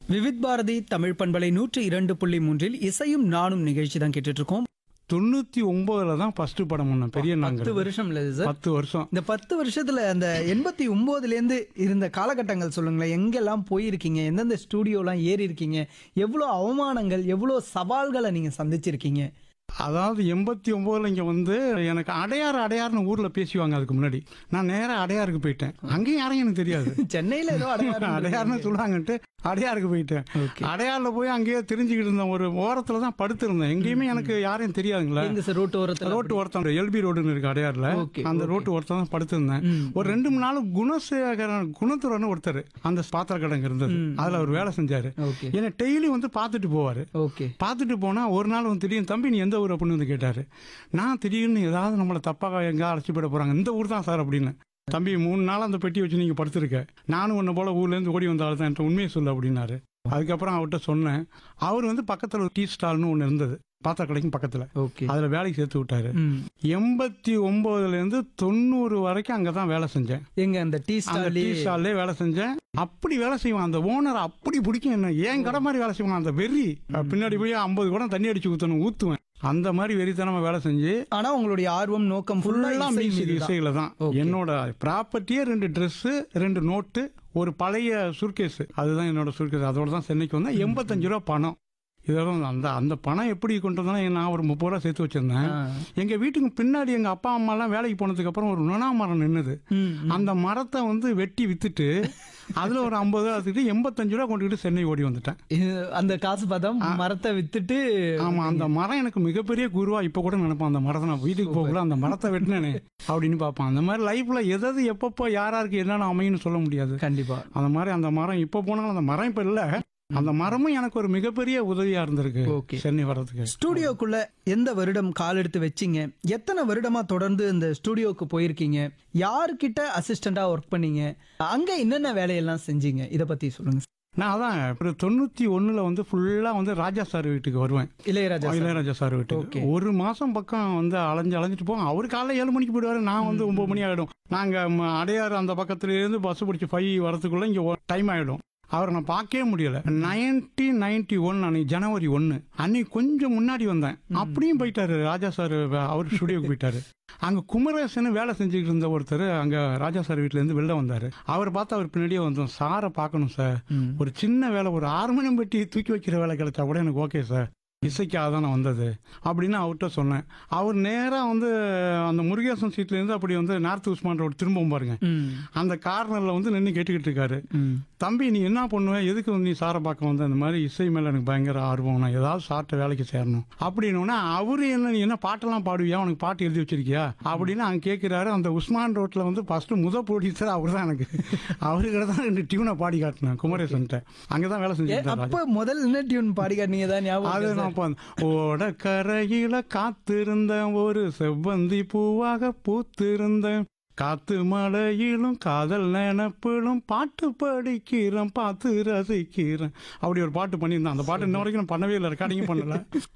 விவித் பாரதி தமிழ் பண்பலை நூற்றி இரண்டு புள்ளி மூன்றில் இசையும் நானும் நிகழ்ச்சி தான் கேட்டுட்டு இருக்கோம் தொண்ணூத்தி ஒன்பதுல தான் ஃபர்ஸ்ட் படம் பண்ணேன் பெரிய பத்து நாங்கள் வருஷம் இல்ல சார் பத்து வருஷம் இந்த பத்து வருஷத்துல அந்த எண்பத்தி ஒன்பதுல இருந்து இருந்த காலகட்டங்கள் சொல்லுங்களேன் எங்கெல்லாம் போயிருக்கீங்க எந்தெந்த ஸ்டூடியோலாம் ஏறி இருக்கீங்க எவ்வளோ அவமானங்கள் எவ்வளோ சவால்களை நீங்க சந்திச்சிருக்கீங்க அதாவது எண்பத்தி ஒன்பதுல இங்க வந்து எனக்கு அடையாறு அடையாறுன்னு ஊர்ல பேசுவாங்க அதுக்கு முன்னாடி நான் நேரா அடையாருக்கு போயிட்டேன் அங்கேயும் யாரையும் எனக்கு தெரியாது சென்னையில ஏதோ அடையாறு அடையாறுன்னு சொல்லுவாங்கன்ட்டு அடையாருக்கு போயிட்டேன் ஓகே அடையாறுல போய் அங்கேயே தெரிஞ்சுக்கிட்டு இருந்தேன் ஒரு ஓரத்துல தான் படுத்திருந்தேன் எங்கேயுமே எனக்கு யாரையும் தெரியாதுங்களா எங்க சார் ரோட்டு ஓரத்துல ரோட்டு ஒருத்தன் எல்பி ரோடுன்னு இருக்கு அடையாறுல ஓகே, அந்த ஓகே. ரோட்டு ஒருத்தன் தான் படுத்திருந்தேன் ம். ஒரு ரெண்டு மூணு நாள் குணசேகரன் குணத்துறன்னு ஒருத்தர் அந்த பாத்திர கடங்க இருந்தது ம். அதுல அவர் வேலை செஞ்சாரு ஓகே என்னை டெய்லி வந்து பார்த்துட்டு போவாரு ஓகே பார்த்துட்டு போனா ஒரு நாள் வந்து திடீர்னு தம்பி நீ எந்த ஊர் அப்படின்னு வந்து கேட்டாரு நான் திடீர்னு ஏதாவது நம்மளை தப்பாக எங்க அழைச்சி போயிட போறாங்க இந்த ஊர் தான் சார் அப்படின்னு தம்பி மூணு நாள் அந்த பெட்டி வச்சு நீங்க படுத்திருக்க நானும் உன்னை போல ஊர்ல இருந்து ஓடி வந்த ஆள் தான் என்கிட்ட உண்மையை சொல்லு அப்படின்னாரு அதுக்கப்புறம் அவர்கிட்ட சொன்னேன் அவர் வந்து பக்கத்துல ஒரு டீ ஸ்டால்னு ஒன்று இருந்தது பாத்திர கடைக்கும் பக்கத்துல ஓகே அதுல வேலைக்கு சேர்த்து விட்டாரு ம். எண்பத்தி ஒன்பதுல இருந்து தொண்ணூறு வரைக்கும் அங்கதான் வேலை செஞ்சேன் எங்க அந்த டீ அந்த டீ ஸ்டால் ஸ்டால்லே வேலை செஞ்சேன் அப்படி வேலை செய்வான் அந்த ஓனர் அப்படி பிடிக்கும் என்ன ஏன் கடை மாதிரி வேலை செய்வான் அந்த வெறி பின்னாடி போய் ஐம்பது குடம் தண்ணி அடிச்சு ஊத்தணும் ஊத்துவேன் அந்த மாதிரி வெறித்தனமா வேலை செஞ்சு ஆனா உங்களுடைய ஆர்வம் நோக்கம் ஃபுல்லா ஃபுல்லா மியூசிக் இசையில தான் Okay. என்னோட ப்ராப்பர்ட்டியே ரெண்டு Dress ரெண்டு நோட்டு ஒரு பழைய சுர்கேஸ் அதுதான் என்னோட சுர்கேஸ் அதோட தான் சென்னைக்கு வந்தேன் எண்பத்தஞ்சு ரூபா பணம் இதோட அந்த அந்த பணம் எப்படி கொண்டு வந்தா நான் ஒரு முப்பது ரூபா சேர்த்து வச்சிருந்தேன் எங்க வீட்டுக்கு பின்னாடி எங்க அப்பா அம்மா எல்லாம் வேலைக்கு போனதுக்கு அப்புறம் ஒரு நுணா மரம் நின்னுது அந்த மரத்தை வந்து வெட்டி வித்துட்டு அதுல ஒரு ஐம்பது ரூபா எடுத்துக்கிட்டு எண்பத்தஞ்சு ரூபா கொண்டுகிட்டு சென்னை ஓடி வந்துட்டேன் அந்த காசு பார்த்தா மரத்தை வித்துட்டு ஆமா அந்த மரம் எனக்கு மிகப்பெரிய குருவா இப்ப கூட நினைப்பேன் அந்த மரத்தை நான் வீட்டுக்கு போகல அந்த மரத்தை வெட்டினேனே அப்படின்னு பார்ப்பேன் அந்த மாதிரி லைஃப்ல எதாவது எப்பப்போ யாராருக்கு என்னென்ன அமையும்னு சொல்ல முடியாது கண்டிப்பா அந்த மாதிரி அந்த மரம் இப்ப போனாலும் அந்த மரம் இப்ப இல்ல அந்த மரமும் எனக்கு ஒரு மிகப்பெரிய உதவியா இருந்திருக்கு Okay. சென்னை வர்றதுக்கு ஸ்டூடியோக்குள்ள எந்த வருடம் கால் எடுத்து வச்சீங்க எத்தனை வருடமா தொடர்ந்து இந்த ஸ்டூடியோக்கு போயிருக்கீங்க யார்கிட்ட அசிஸ்டண்டா ஒர்க் பண்ணீங்க அங்க என்னென்ன வேலையெல்லாம் செஞ்சீங்க இத பத்தி சொல்லுங்க நான் அதான் ஒரு தொண்ணூத்தி ஒண்ணுல வந்து ஃபுல்லா வந்து ராஜா சார் வீட்டுக்கு வருவேன் இளையராஜா sir. இளையராஜா சார் வீட்டுக்கு Okay. ஒரு மாசம் பக்கம் வந்து அலைஞ்சு அலைஞ்சிட்டு போவோம் அவர் காலைல ஏழு மணிக்கு போயிடுவாரு நான் வந்து ஒன்பது மணி ஆயிடும் நாங்க ம, அடையாறு அந்த பக்கத்துல இருந்து பஸ் பிடிச்சி ஃபைவ் வரதுக்குள்ள இங்க டைம் ஆயிடும் அவரை நான் பார்க்கவே முடியல நைன்டீன் நைன்டி ஒன் அன்னைக்கு ஜனவரி ஒன்னு அன்னைக்கு கொஞ்சம் முன்னாடி வந்தேன் அப்படியும் போயிட்டாரு ராஜா சார் அவர் ஸ்டுடியோக்கு போயிட்டாரு அங்க குமரேசன் வேலை செஞ்சுக்கிட்டு இருந்த ஒருத்தர் அங்க ராஜா சார் வீட்ல இருந்து வெளில வந்தாரு அவர் பார்த்து அவர் பின்னாடியே வந்தோம் சாரை பார்க்கணும் சார் ம். ஒரு சின்ன வேலை ஒரு ஆர்மனியம் பெட்டி தூக்கி வைக்கிற வேலை கிடைச்சா கூட எனக்கு ஓகே சார் இசைக்காக தான் நான் வந்தது அப்படின்னு அவர்கிட்ட சொன்னேன் அவர் நேராக வந்து அந்த முருகேசன் சீட்ல இருந்து அப்படி வந்து நார்த் உஸ்மான் ரோடு திரும்பவும் பாருங்க ம். அந்த கார்னர்ல வந்து நின்று கேட்டுக்கிட்டு இருக்காரு ம். தம்பி நீ என்ன பண்ணுவ எதுக்கு வந்து நீ சாரை பார்க்க வந்த அந்த மாதிரி இசை மேல எனக்கு பயங்கர ஆர்வம் நான் ஏதாவது சார்ட்ட வேலைக்கு சேரணும் அப்படின்னா அவரு என்ன நீ என்ன பாட்டெல்லாம் பாடுவியா உனக்கு பாட்டு எழுதி வச்சிருக்கியா அப்படின்னு அங்க கேட்கிறாரு அந்த உஸ்மான் ரோட்ல வந்து ஃபர்ஸ்ட் முத ப்ரொடியூசர் அவர் தான் எனக்கு அவர்கிட்ட தான் ரெண்டு டியூனை பாடி காட்டினேன் குமரேசன்ட்ட அங்கதான் வேலை ஏ, செஞ்சுட்டு இருந்தாரு அப்ப முதல் என்ன டியூன் பாடி காட்டினீங்க தான் ஞாபகம் அது இருக்கா நான் இப்ப ஓட கரையில காத்திருந்தேன் ஒரு செவ்வந்தி பூவாக பூத்திருந்தேன் காத்து மழையிலும் காதல் நினப்பிலும் பாட்டு படிக்கிறேன் பார்த்து ரசிக்கிறேன் அப்படி ஒரு பாட்டு பண்ணியிருந்தேன் அந்த பாட்டு இன்ன வரைக்கும் நான் பண்ணவே இல்லை ரெக்கார்டிங்கும் பண்ணல